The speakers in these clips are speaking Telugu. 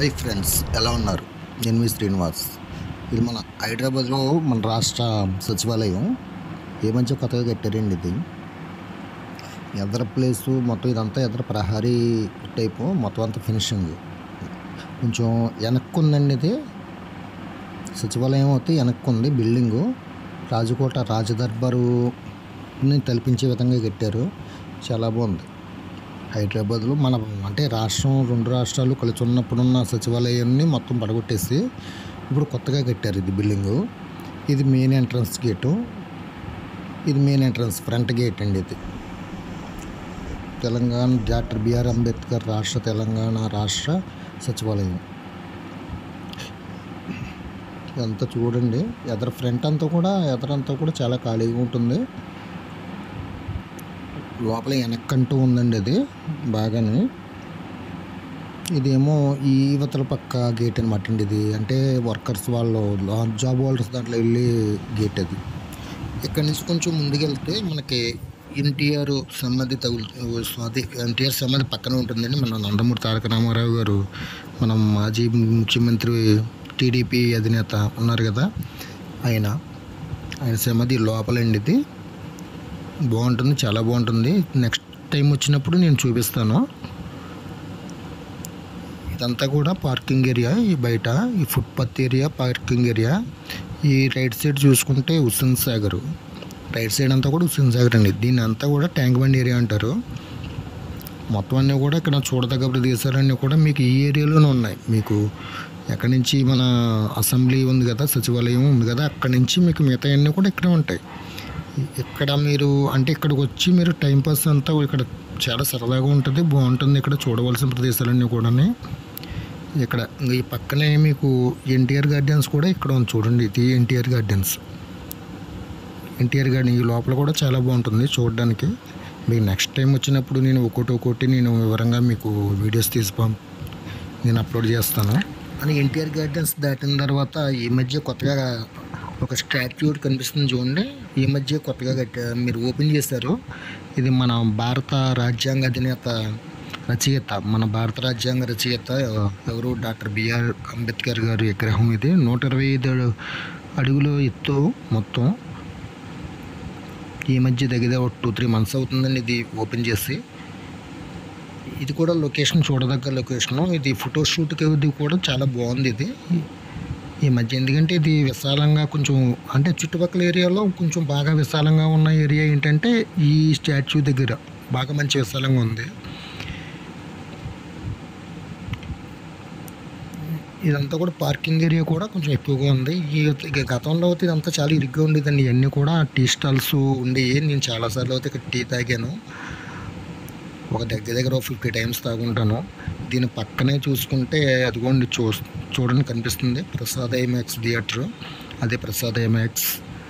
హాయ్ ఫ్రెండ్స్ ఎలా ఉన్నారు నేను మీ శ్రీనివాస్ ఇది మన హైదరాబాద్లో మన రాష్ట్ర సచివాలయం ఏ మధ్య కొత్తగా కట్టారండి ఇది ఎదర ప్లేసు మొత్తం ఇదంతా ఎదర ప్రహారీ టైపు మొత్తం అంతా ఫినిషింగ్ కొంచెం వెనక్కు ఉందండి ఇది సచివాలయం అయితే వెనక్కు ఉంది బిల్డింగు రాజకోట రాజదర్బారుని తలపించే విధంగా కట్టారు చాలా బాగుంది హైదరాబాద్లో మన అంటే రాష్ట్రం రెండు రాష్ట్రాలు కలిసి ఉన్నప్పుడున్న సచివాలయాన్ని మొత్తం పడగొట్టేసి ఇప్పుడు కొత్తగా కట్టారు ఇది బిల్డింగు ఇది మెయిన్ ఎంట్రన్స్ గేటు ఇది మెయిన్ ఎంట్రన్స్ ఫ్రంట్ గేట్ అండి ఇది తెలంగాణ డాక్టర్ బిఆర్ అంబేద్కర్ రాష్ట్ర తెలంగాణ రాష్ట్ర సచివాలయం ఇదంతా చూడండి ఎదర ఫ్రంట్ అంతా కూడా ఎదరంతా కూడా చాలా ఖాళీగా ఉంటుంది లోపల వెనక్కంటూ ఉందండి అది బాగానే ఇదేమో ఈ యువతల పక్క గేట్ అనమాట అండి ఇది అంటే వర్కర్స్ వాళ్ళు జాబ్ హోల్డర్స్ దాంట్లో వెళ్ళి గేట్ అది ఇక్కడ నుంచి కొంచెం ముందుకెళ్తే మనకి ఎన్టీఆర్ సమాధి తగులు అది ఎన్టీఆర్ సమాధి పక్కన ఉంటుందండి మన నందమూరి తారక రామారావు గారు మనం మాజీ ముఖ్యమంత్రి టీడీపీ అధినేత ఉన్నారు కదా ఆయన ఆయన సమాధి లోపలండి ఇది బాగుంటుంది చాలా బాగుంటుంది నెక్స్ట్ టైం వచ్చినప్పుడు నేను చూపిస్తాను ఇదంతా కూడా పార్కింగ్ ఏరియా ఈ బయట ఈ ఫుట్పాత్ ఏరియా పార్కింగ్ ఏరియా ఈ రైట్ సైడ్ చూసుకుంటే హుస్సేన్ సాగర్ రైట్ సైడ్ అంతా కూడా హుస్సేన్ సాగర్ అండి దీన్ని అంతా కూడా ట్యాంక్ బండ్ ఏరియా అంటారు మొత్తం అన్నీ కూడా ఇక్కడ చూడదగ్గ ప్రదేశాలన్నీ కూడా మీకు ఈ ఏరియాలోనే ఉన్నాయి మీకు ఎక్కడి నుంచి మన అసెంబ్లీ ఉంది కదా సచివాలయం ఉంది కదా అక్కడి నుంచి మీకు మిగతా అన్నీ కూడా ఇక్కడే ఉంటాయి ఇక్కడ మీరు అంటే ఇక్కడికి వచ్చి మీరు టైంపాస్ అంతా ఇక్కడ చాలా సరదాగా ఉంటుంది బాగుంటుంది ఇక్కడ చూడవలసిన ప్రదేశాలన్నీ కూడా ఇక్కడ ఇంక ఈ పక్కనే మీకు ఎన్టీఆర్ గార్డెన్స్ కూడా ఇక్కడ ఉంది చూడండి ఇది ఎన్టీఆర్ గార్డెన్స్ ఎన్టీఆర్ గార్డెన్ ఈ లోపల కూడా చాలా బాగుంటుంది చూడడానికి మీకు నెక్స్ట్ టైం వచ్చినప్పుడు నేను ఒక్కోటి ఒక్కోటి నేను వివరంగా మీకు వీడియోస్ తీసి పంప్ నేను అప్లోడ్ చేస్తాను అని ఎన్టీఆర్ గార్డెన్స్ దాటిన తర్వాత ఈ మధ్య కొత్తగా ఒక స్టాచ్యూ కనిపిస్తుంది చూడండి ఈ మధ్య కొత్తగా కట్టా మీరు ఓపెన్ చేశారు ఇది మన భారత రాజ్యాంగ అధినేత రచయిత మన భారత రాజ్యాంగ రచయిత ఎవరు డాక్టర్ బిఆర్ అంబేద్కర్ గారి విగ్రహం ఇది నూట ఇరవై ఐదు అడుగులు ఎత్తు మొత్తం ఈ మధ్య దగ్గర ఒక టూ త్రీ మంత్స్ అవుతుందండి ఇది ఓపెన్ చేసి ఇది కూడా లొకేషన్ చూడదగ్గ లొకేషను ఇది ఫోటోషూట్కి ఇది కూడా చాలా బాగుంది ఇది ఈ మధ్య ఎందుకంటే ఇది విశాలంగా కొంచెం అంటే చుట్టుపక్కల ఏరియాలో కొంచెం బాగా విశాలంగా ఉన్న ఏరియా ఏంటంటే ఈ స్టాచ్యూ దగ్గర బాగా మంచి విశాలంగా ఉంది ఇదంతా కూడా పార్కింగ్ ఏరియా కూడా కొంచెం ఎక్కువగా ఉంది ఈ ఇక గతంలో అయితే ఇదంతా చాలా ఇరుగ్గా ఉండేదండి ఇవన్నీ కూడా టీ స్టాల్స్ ఉండేవి నేను చాలాసార్లు అయితే ఇక్కడ టీ తాగాను ఒక దగ్గర దగ్గర ఫిఫ్టీ టైమ్స్ తాగుంటాను దీని పక్కనే చూసుకుంటే అదిగోండి చూ చూడండి కనిపిస్తుంది ప్రసాద్ ఐమాక్స్ థియేటర్ అదే ప్రసాద్ ఐమాక్స్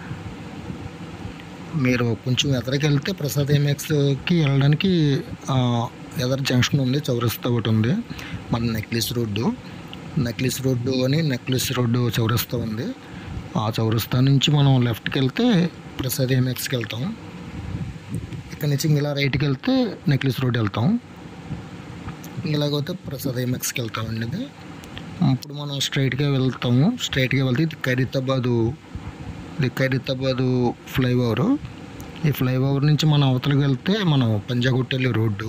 మీరు కొంచెం ఎదరికి వెళ్తే ప్రసాద్ ఐమాక్స్కి వెళ్ళడానికి ఎదర్ జంక్షన్ ఉంది చౌరస్తా ఒకటి ఉంది మన నెక్లెస్ రోడ్డు నెక్లెస్ రోడ్డు అని నెక్లెస్ రోడ్డు చౌరస్తా ఉంది ఆ చౌరస్తా నుంచి మనం లెఫ్ట్కి వెళ్తే ప్రసాద్ ఐమాక్స్కి వెళ్తాం ఇక్కడ నుంచి ఇలా రైట్కి వెళ్తే నెక్లెస్ రోడ్ వెళ్తాం ఇలాగైతే ప్రసాద్ ఐమాక్స్కి వెళ్తామండి ఇది ఇప్పుడు మనం స్ట్రైట్గా వెళ్తాము స్ట్రైట్గా వెళ్తే ఇది ఖైరతాబాదు ఇది ఖైరతాబాదు ఫ్లైఓవర్ ఈ ఫ్లైఓవర్ నుంచి మనం అవతలకి వెళ్తే మనం పంజాగుట్టెల్లి రోడ్డు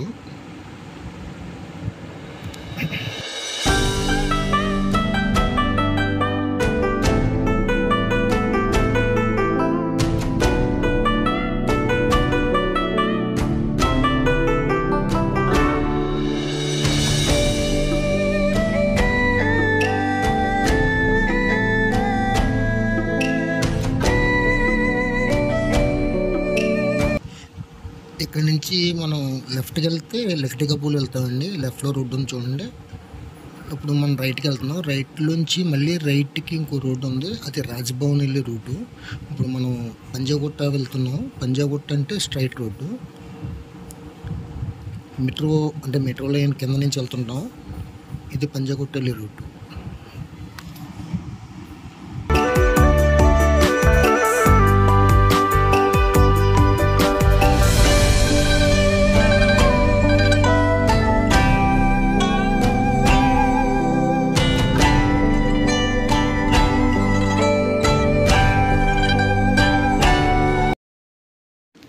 ఇక్కడ నుంచి మనం లెఫ్ట్కి వెళ్తే లెఫ్ట్ కబూల్ వెళ్తామండి లెఫ్ట్లో రోడ్డు ఉంది చూడండి ఇప్పుడు మనం రైట్కి వెళ్తున్నాం రైట్ నుంచి మళ్ళీ రైట్కి ఇంకో రోడ్డు ఉంది అది రాజ్భవన్ వెళ్ళే రూటు ఇప్పుడు మనం పంజాగుట్ట వెళ్తున్నాం పంజాగుట్ట అంటే స్ట్రైట్ రోడ్డు మెట్రో అంటే మెట్రో లైన్ కింద నుంచి వెళ్తుంటాం ఇది పంజాగుట్ట వెళ్ళే రూటు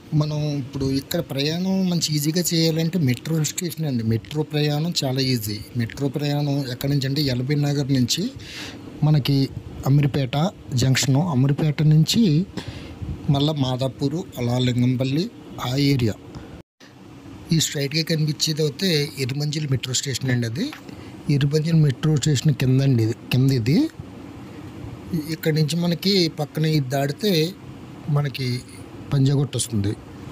మనం ఇప్పుడు ఇక్కడ ప్రయాణం మంచి ఈజీగా చేయాలంటే మెట్రో స్టేషన్ అండి మెట్రో ప్రయాణం చాలా ఈజీ మెట్రో ప్రయాణం ఎక్కడి నుంచి అంటే ఎల్బీ నగర్ నుంచి మనకి అమీర్పేట జంక్షను అమీర్పేట నుంచి మళ్ళీ మాదాపూరు అలా లింగంపల్లి ఆ ఏరియా ఈ స్ట్రైట్గా కనిపించేది అయితే ఇరుమంజిల్ మెట్రో స్టేషన్ అండి అది ఇరుమంజిల్ మెట్రో స్టేషన్ కింద అండి ఇది కింద ఇది ఇక్కడ నుంచి మనకి పక్కన ఇది దాడితే మనకి పంజాగుట్ట వస్తుంది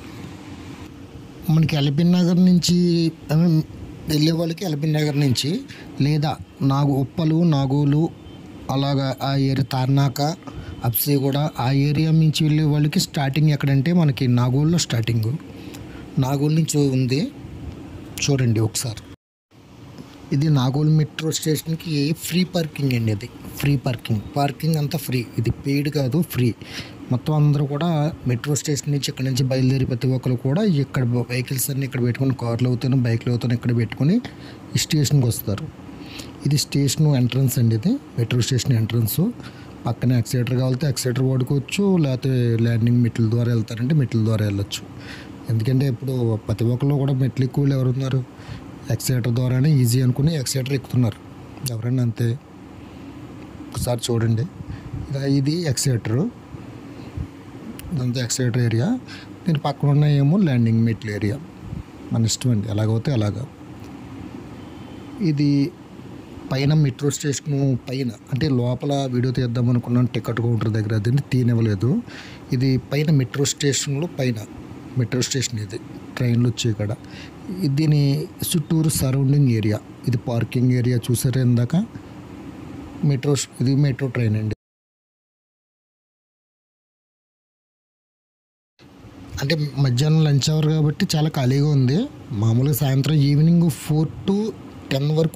మనకి ఎల్బీ నగర్ నుంచి ఐ మీన్ వెళ్ళే వాళ్ళకి ఎల్బీ నగర్ నుంచి లేదా నాగు ఉప్పలు నాగోలు అలాగా ఆ ఏరియా తార్నాక అప్సిగూడ ఆ ఏరియా నుంచి వెళ్ళే వాళ్ళకి స్టార్టింగ్ ఎక్కడంటే మనకి నాగోల్లో స్టార్టింగ్ నాగోల్ నుంచి ఉంది చూడండి ఒకసారి ఇది నాగోల్ మెట్రో స్టేషన్కి ఫ్రీ పార్కింగ్ అండి ఇది ఫ్రీ పార్కింగ్ పార్కింగ్ అంతా ఫ్రీ ఇది పెయిడ్ కాదు ఫ్రీ మొత్తం అందరూ కూడా మెట్రో స్టేషన్ నుంచి ఇక్కడ నుంచి బయలుదేరి ప్రతి ఒక్కరు కూడా ఇక్కడ వెహికల్స్ అన్ని ఇక్కడ పెట్టుకుని కార్లు అవుతాను బైక్లు అవుతాను ఇక్కడ పెట్టుకుని ఈ స్టేషన్కి వస్తారు ఇది స్టేషన్ ఎంట్రన్స్ అండి ఇది మెట్రో స్టేషన్ ఎంట్రన్స్ పక్కన ఎక్సైటర్ కావాలితే ఎక్సైటర్ వాడుకోవచ్చు లేకపోతే ల్యాండింగ్ మెట్ల ద్వారా వెళ్తారంటే మెట్ల ద్వారా వెళ్ళొచ్చు ఎందుకంటే ఇప్పుడు ప్రతి ఒక్కరు కూడా మెట్లు ఎక్కువ ఎవరు ఉన్నారు ఎక్సైటర్ ద్వారానే ఈజీ అనుకుని ఎక్సైటర్ ఎక్కుతున్నారు ఎవరైనా అంతే ఒకసారి చూడండి ఇలా ఇది ఎక్సైటరు ఇదంతా ఎక్సైటర్ ఏరియా దీని పక్కన ఉన్న ఏమో ల్యాండింగ్ మెట్ల ఏరియా మన ఇష్టం అండి ఎలాగైతే అలాగా ఇది పైన మెట్రో స్టేషన్ పైన అంటే లోపల వీడియో తీద్దాం అనుకున్నాను టికెట్ కౌంటర్ దగ్గర అది తీనివ్వలేదు ఇది పైన మెట్రో స్టేషన్లో పైన మెట్రో స్టేషన్ ఇది ట్రైన్లు వచ్చే ఇక్కడ ఇది దీని చుట్టూరు సరౌండింగ్ ఏరియా ఇది పార్కింగ్ ఏరియా చూసారా ఇందాక మెట్రో ఇది మెట్రో ట్రైన్ అండి అంటే మధ్యాహ్నం లంచ్ అవర్ కాబట్టి చాలా ఖాళీగా ఉంది మామూలుగా సాయంత్రం ఈవినింగ్ ఫోర్ టు టెన్ వరకు